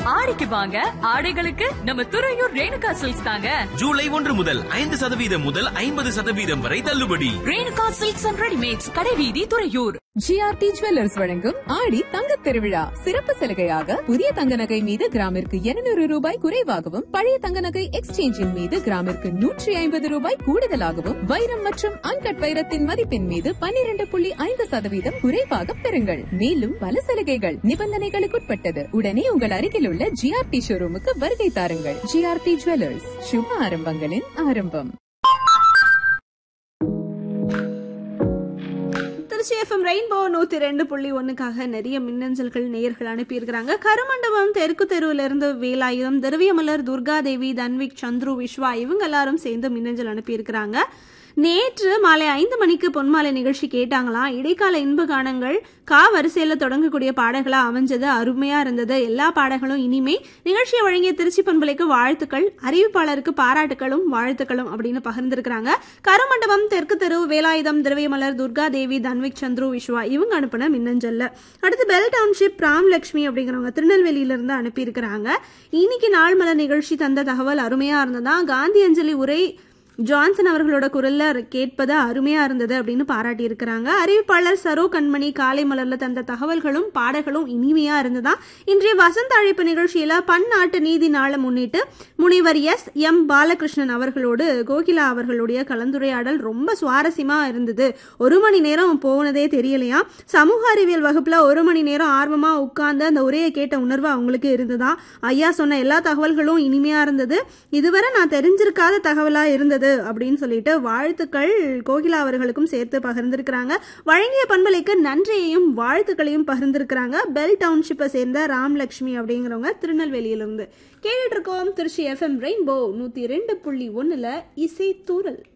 ஆடிக்கு வாங்க ஆடைகளுக்கு நம்ம துறையூர் ரேணுகா சில்க்ஸ் தாங்க ஜூலை ஒன்று முதல் ஐந்து சதவீதம் முதல் ஐம்பது சதவீதம் வரை தள்ளுபடி ரேணுகா சில்க்ஸ் அண்ட் ரெடிமேட்ஸ் கடைவீதி துறையூர் ஜிஆர்டி ஜுவல்லர்ஸ் வழங்கும் ஆடி தங்கத் திருவிழா சிறப்பு சலுகையாக புதிய தங்க நகை மீது கிராமிற்கு 200 ரூபாய் குறைவாகவும் பழைய தங்க நகை எக்ஸ்சேஞ்சின் மீது கிராமிற்கு நூற்றி ஐம்பது ரூபாய் கூடுதலாகவும் வைரம் மற்றும் அன்கட் வைரத்தின் மதிப்பின் மீது 12.5% புள்ளி ஐந்து சதவீதம் குறைவாக பெறுங்கள் மேலும் பல சலுகைகள் நிபந்தனைகளுக்குட்பட்டது உடனே உங்கள் அருகில் உள்ள ஜிஆர்டி ஷோரூமுக்கு வருகை தாருங்கள் ஜிஆர்டி ஜுவல்லர்ஸ் சுப ஆரம்பங்களின் ஆரம்பம் திருச்சி எஃப்எம் ரெயின்போ நூத்தி ரெண்டு புள்ளி ஒண்ணுக்காக நிறைய மின்னஞ்சல்கள் நேயர்கள் அனுப்பியிருக்கிறாங்க கருமண்டபம் தெற்கு தெருவுல இருந்து வேலாயுதம் திரவியமலர் துர்கா தேவி தன்விக் சந்துரு விஸ்வா இவங்க எல்லாரும் சேர்ந்து மின்னஞ்சல் அனுப்பியிருக்கிறாங்க நேற்று மாலை ஐந்து மணிக்கு பொன்மாலை நிகழ்ச்சி கேட்டாங்களாம் இடைக்கால இன்ப கானங்கள் கா வரிசையில தொடங்கக்கூடிய பாடல்களா அமைஞ்சது அருமையா இருந்தது எல்லா பாடல்களும் இனிமே நிகழ்ச்சியை வழங்கிய திருச்சி பண்பலைக்கு வாழ்த்துக்கள் அறிவிப்பாளருக்கு பாராட்டுகளும் வாழ்த்துக்களும் அப்படின்னு பகிர்ந்திருக்கிறாங்க கருமண்டபம் தெற்கு தெரு வேலாயுதம் திரவியமலர் துர்கா தேவி தன்விக் சந்துரு விஸ்வா இவங்க அனுப்பின மின்னஞ்சல்ல அடுத்து பெல் டவுன்ஷிப் ராம் லட்சுமி அப்படிங்கிறவங்க திருநெல்வேலியில இருந்து அனுப்பியிருக்கிறாங்க இன்னைக்கு நாள் மலர் நிகழ்ச்சி தந்த தகவல் அருமையா இருந்ததா காந்தி அஞ்சலி உரை ஜான்சன் அவர்களோட குரல்ல கேட்பது அருமையா இருந்தது அப்படின்னு பாராட்டி இருக்கிறாங்க அறிவிப்பாளர் சரோ கண்மணி காலை மலர்ல தந்த தகவல்களும் பாடல்களும் இனிமையா இருந்ததா இன்றைய வசந்த அழைப்பு நிகழ்ச்சியில பன்னாட்டு நீதி நாளை முன்னிட்டு முனைவர் எஸ் எம் பாலகிருஷ்ணன் அவர்களோடு கோகிலா அவர்களுடைய கலந்துரையாடல் ரொம்ப சுவாரஸ்யமா இருந்தது ஒரு மணி நேரம் போனதே தெரியலையா சமூக அறிவியல் வகுப்புல ஒரு மணி நேரம் ஆர்வமா உட்கார்ந்து அந்த உரையை கேட்ட உணர்வு அவங்களுக்கு இருந்ததா ஐயா சொன்ன எல்லா தகவல்களும் இனிமையா இருந்தது இதுவரை நான் தெரிஞ்சிருக்காத தகவலா இருந்தது அப்படின்னு சொல்லிட்டு வாழ்த்துக்கள் கோகிலா அவர்களுக்கும் சேர்த்து பகிர்ந்திருக்கிறாங்க வழங்கிய பண்பலைக்கு நன்றியையும் வாழ்த்துக்களையும் பகிர்ந்திருக்கிறாங்க பெல் டவுன்ஷிப்பை சேர்ந்த ராம்லட்சுமி அப்படிங்கிறவங்க திருநெல்வேலியிலிருந்து கேட்டுட்டு இருக்கோம் திருச்சி எஃப்எம் ரெயின்போ நூத்தி ரெண்டு புள்ளி ஒண்ணுல இசை தூரல்